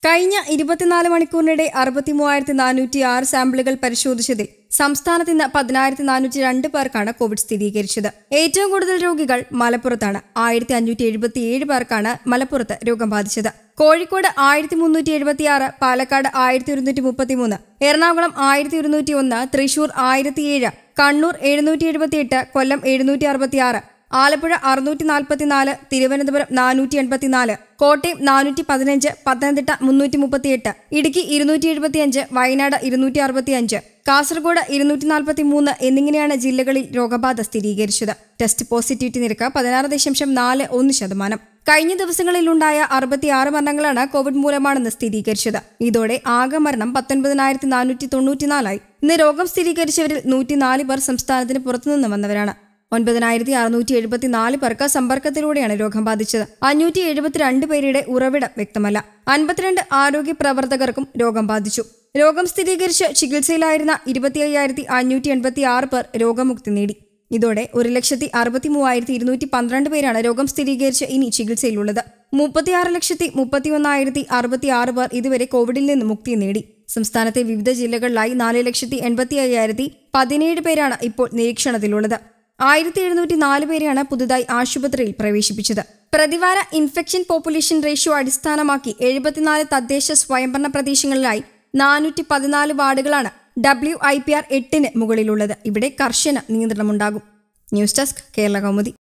കഴിഞ്ഞ ഇരുപത്തിനാല് മണിക്കൂറിനിടെ അറുപത്തി മൂവായിരത്തി നാനൂറ്റി ആറ് സാമ്പിളുകൾ പരിശോധിച്ചതിൽ സംസ്ഥാനത്ത് ഇന്ന് പതിനായിരത്തി നാനൂറ്റി രണ്ട് പേർക്കാണ് കോവിഡ് സ്ഥിരീകരിച്ചത് ഏറ്റവും കൂടുതൽ രോഗികൾ മലപ്പുറത്താണ് ആയിരത്തി അഞ്ഞൂറ്റി എഴുപത്തിയേഴ് പേർക്കാണ് മലപ്പുറത്ത് രോഗം ബാധിച്ചത് കോഴിക്കോട് ആയിരത്തി മുന്നൂറ്റി എഴുപത്തിയാറ് പാലക്കാട് ആയിരത്തി ഒരുന്നൂറ്റി മുപ്പത്തിമൂന്ന് എറണാകുളം ആയിരത്തി ഒരുന്നൂറ്റി ഒന്ന് തൃശൂർ ആയിരത്തിയേഴ് കണ്ണൂർ എഴുന്നൂറ്റി എഴുപത്തിയെട്ട് കൊല്ലം എഴുന്നൂറ്റി അറുപത്തിയാറ് ആലപ്പുഴ അറുന്നൂറ്റി നാൽപ്പത്തിനാല് തിരുവനന്തപുരം നാനൂറ്റി എൺപത്തിനാല് കോട്ടയം നാനൂറ്റി പതിനഞ്ച് പത്തനംതിട്ട മുന്നൂറ്റി മുപ്പത്തിയെട്ട് ഇടുക്കി ഇരുന്നൂറ്റി എഴുപത്തിയഞ്ച് വയനാട് ഇരുന്നൂറ്റി അറുപത്തിയഞ്ച് കാസർഗോഡ് ഇരുന്നൂറ്റി നാൽപ്പത്തി മൂന്ന് എന്നിങ്ങനെയാണ് ജില്ലകളിൽ രോഗബാധ സ്ഥിരീകരിച്ചത് ടെസ്റ്റ് പോസിറ്റിവിറ്റി നിരക്ക് പതിനാറ് ദശാംശം നാല് ഒന്ന് ശതമാനം കഴിഞ്ഞ ദിവസങ്ങളിലുണ്ടായ അറുപത്തിയാറ് മരണങ്ങളാണ് കോവിഡ് മൂലമാണെന്ന് സ്ഥിരീകരിച്ചത് ഇതോടെ ആകെ മരണം പത്തൊൻപതിനായിരത്തി നാനൂറ്റി തൊണ്ണൂറ്റിനാലായി ഇന്ന് രോഗം സ്ഥിരീകരിച്ചവരിൽ നൂറ്റിനാല് പേർ സംസ്ഥാനത്തിന് പുറത്തുനിന്ന് വന്നവരാണ് ഒൻപതിനായിരത്തി അറുന്നൂറ്റി എഴുപത്തിനാല് പേർക്ക് സമ്പർക്കത്തിലൂടെയാണ് രോഗം ബാധിച്ചത് അഞ്ഞൂറ്റി എഴുപത്തിരണ്ട് പേരുടെ ഉറവിടം വ്യക്തമല്ല അൻപത്തിരണ്ട് ആരോഗ്യ പ്രവർത്തകർക്കും രോഗം ബാധിച്ചു രോഗം സ്ഥിരീകരിച്ച് ചികിത്സയിലായിരുന്ന ഇരുപത്തി അയ്യായിരത്തി അഞ്ഞൂറ്റി എൺപത്തി ആറ് പേർ രോഗമുക്തി നേടി ഇതോടെ ഒരു ലക്ഷത്തി അറുപത്തി മൂവായിരത്തി ഇരുന്നൂറ്റി പന്ത്രണ്ട് പേരാണ് രോഗം സ്ഥിരീകരിച്ച് ഇനി ചികിത്സയിലുള്ളത് മുപ്പത്തിയാറ് ലക്ഷത്തി മുപ്പത്തി ഒന്നായിരത്തി അറുപത്തി ആറ് പേർ ഇതുവരെ കോവിഡിൽ നിന്ന് മുക്തി നേടി സംസ്ഥാനത്തെ വിവിധ ജില്ലകളിലായി നാല് ലക്ഷത്തി എൺപത്തി അയ്യായിരത്തി പതിനേഴ് പേരാണ് ഇപ്പോൾ നിരീക്ഷണത്തിലുള്ളത് ആയിരത്തി എഴുന്നൂറ്റി നാല് പേരെയാണ് പുതുതായി ആശുപത്രിയിൽ പ്രവേശിപ്പിച്ചത് പ്രതിവാര ഇൻഫെക്ഷൻ പോപ്പുലേഷൻ റേഷ്യോ അടിസ്ഥാനമാക്കി എഴുപത്തിനാല് തദ്ദേശ സ്വയംഭരണ പ്രദേശങ്ങളിലായി നാനൂറ്റി പതിനാല് വാർഡുകളാണ് ഡബ്ല്യു ഐ പി ആർ എട്ടിന് മുകളിലുള്ളത് ഇവിടെ കർശന നിയന്ത്രണമുണ്ടാകും ന്യൂസ് ഡെസ്ക് കേരള കൗമുദി